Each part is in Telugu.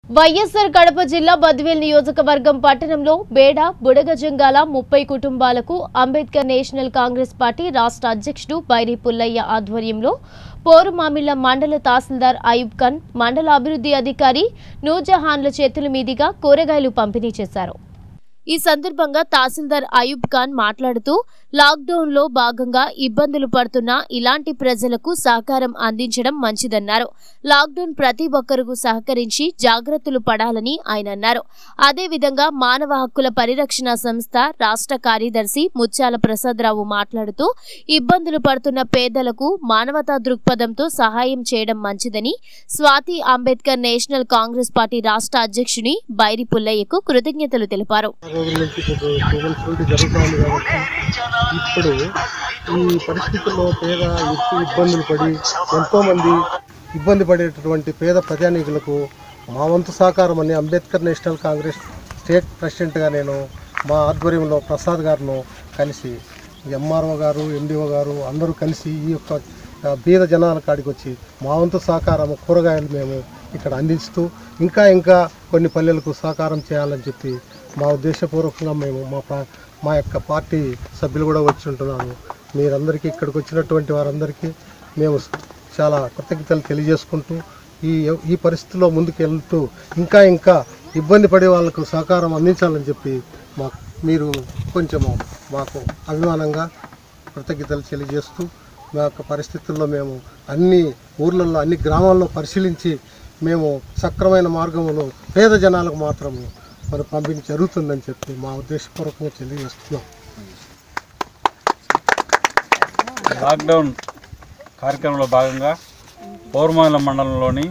వైఎస్ఆర్ కడప జిల్లా బద్వేల్ నియోజకవర్గం పట్టణంలో బేడ బుడగజంగాల ముప్పై కుటుంబాలకు అంబేద్కర్ నేషనల్ కాంగ్రెస్ పార్టీ రాష్ట్ర అధ్యక్షుడు బైరి పుల్లయ్య ఆధ్వర్యంలో పోరుమామిళ్ల మండల తహసీల్దార్ అయూబ్ ఖాన్ మండల అభివృద్ధి అధికారి నూర్జహాన్ల చేతుల మీదుగా కూరగాయలు పంపిణీ చేశారు ఈ సందర్భంగా తహసీల్దార్ అయూబ్ ఖాన్ మాట్లాడుతూ లాక్డౌన్ లో భాగంగా ఇబ్బందులు పడుతున్న ఇలాంటి ప్రజలకు సహకారం అందించడం మంచిదన్నారు లాక్డౌన్ ప్రతి ఒక్కరూ సహకరించి జాగ్రత్తలు పడాలని ఆయన అన్నారు అదేవిధంగా మానవ హక్కుల పరిరక్షణ సంస్థ రాష్ట్ర కార్యదర్శి ముత్యాల ప్రసాదరావు మాట్లాడుతూ ఇబ్బందులు పడుతున్న పేదలకు మానవతా దృక్పథంతో సహాయం చేయడం మంచిదని Swathi Ambedkar national congress party రాష్ట్ర అధ్యక్షుని బైరి పుల్లయ్యకు కృతజ్ఞతలు తెలిపారు రోజుల నుంచి ఇప్పుడు ట్రీట్మెంట్ జరుగుతుంది కాబట్టి ఇప్పుడు ఈ పరిస్థితుల్లో పేద ఎక్కువ ఇబ్బందులు పడి ఎంతోమంది ఇబ్బంది పడేటటువంటి పేద ప్రజానీకులకు మా వంతు సహకారం అని అంబేద్కర్ నేషనల్ కాంగ్రెస్ స్టేట్ ప్రెసిడెంట్గా నేను మా ఆధ్వర్యంలో ప్రసాద్ గారిను కలిసి ఎంఆర్ఓ గారు ఎండిఓ గారు అందరూ కలిసి ఈ యొక్క ఆ, బీద జనాల కాడికి వచ్చి మా వంతు సహకారం కూరగాయలు మేము ఇక్కడ అందిస్తూ ఇంకా ఇంకా కొన్ని పల్లెలకు సహకారం చేయాలని చెప్పి మా ఉద్దేశపూర్వకంగా మేము మా ప్రా- మా యొక్క పార్టీ సభ్యులు కూడా వచ్చి ఉంటున్నాము మీరందరికీ ఇక్కడికి వచ్చినటువంటి వారందరికీ మేము చాలా కృతజ్ఞతలు తెలియజేసుకుంటూ ఈ ఈ పరిస్థితిలో ముందుకు వెళ్తూ ఇంకా ఇంకా ఇబ్బంది పడే వాళ్ళకు సహకారం అందించాలని చెప్పి మా మీరు కొంచెము మాకు అభిమానంగా కృతజ్ఞతలు తెలియజేస్తూ మా యొక్క పరిస్థితుల్లో మేము అన్ని ఊర్లలో అన్ని గ్రామాల్లో పరిశీలించి మేము సక్రమైన మార్గమును పేద జనాలకు మాత్రము మరి పంపిణీ జరుగుతుందని చెప్పి మా ఉద్దేశపూర్వకంగా తెలియజేస్తున్నాం లాక్డౌన్ కార్యక్రమంలో భాగంగా పౌర్మాల మండలంలోని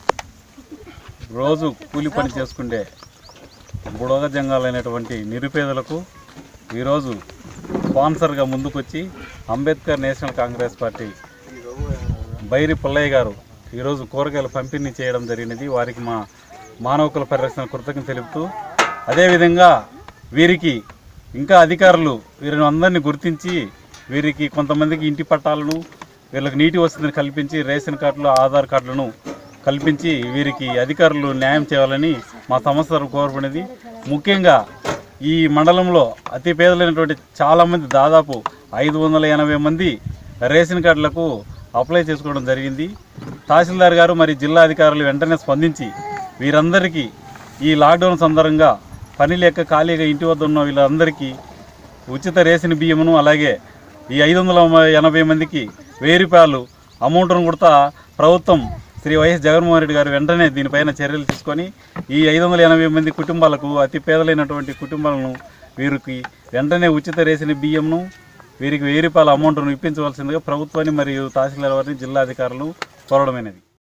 రోజు కూలి పని చేసుకుంటే బుడగ జంగాలైనటువంటి నిరుపేదలకు ఈరోజు స్పాన్సర్గా ముందుకొచ్చి Ambedkar national congress party Bairi Pullaiah garu ఈరోజు కూరగాయలు పంపిణీ చేయడం జరిగినది వారికి మా మానవ హక్కుల పరిరక్షణ కృతజ్ఞత తెలుపుతూ అదేవిధంగా వీరికి ఇంకా అధికారులు వీరిని అందరినీ గుర్తించి వీరికి కొంతమందికి ఇంటి పట్టాలను వీళ్ళకి నీటి వసతిని కల్పించి రేషన్ కార్డులు ఆధార్ కార్డులను కల్పించి వీరికి అధికారులు న్యాయం చేయాలని మా సంస్థ తరఫున కోరబడినది ముఖ్యంగా ఈ మండలంలో అతి పేదలైనటువంటి చాలామంది దాదాపు ఐదు వందల ఎనభై మంది రేషన్ కార్డులకు అప్లై చేసుకోవడం జరిగింది తహసీల్దార్ గారు మరి జిల్లా అధికారులు వెంటనే స్పందించి వీరందరికీ ఈ లాక్డౌన్ సందర్భంగా పని లేక ఖాళీగా ఇంటి వద్ద ఉన్న వీళ్ళందరికీ ఉచిత రేషన్ బియ్యమును అలాగే ఈ ఐదు వందల ఎనభై మందికి వెయ్యి రూపాయలు అమౌంట్ను కూడా ప్రభుత్వం శ్రీ వైఎస్ జగన్మోహన్ రెడ్డి గారు వెంటనే దీనిపైన చర్యలు తీసుకొని ఈ ఐదు వందల ఎనభై మంది కుటుంబాలకు అతి పేదలైనటువంటి కుటుంబాలను వీరికి వెంటనే ఉచిత రేషన్ బియ్యంను వీరికి వెయ్యి రూపాయల అమౌంట్ను ఇప్పించవలసిందిగా ప్రభుత్వాన్ని మరియు తహసీల్దార్ వారిని జిల్లా అధికారులు కోరడమైనది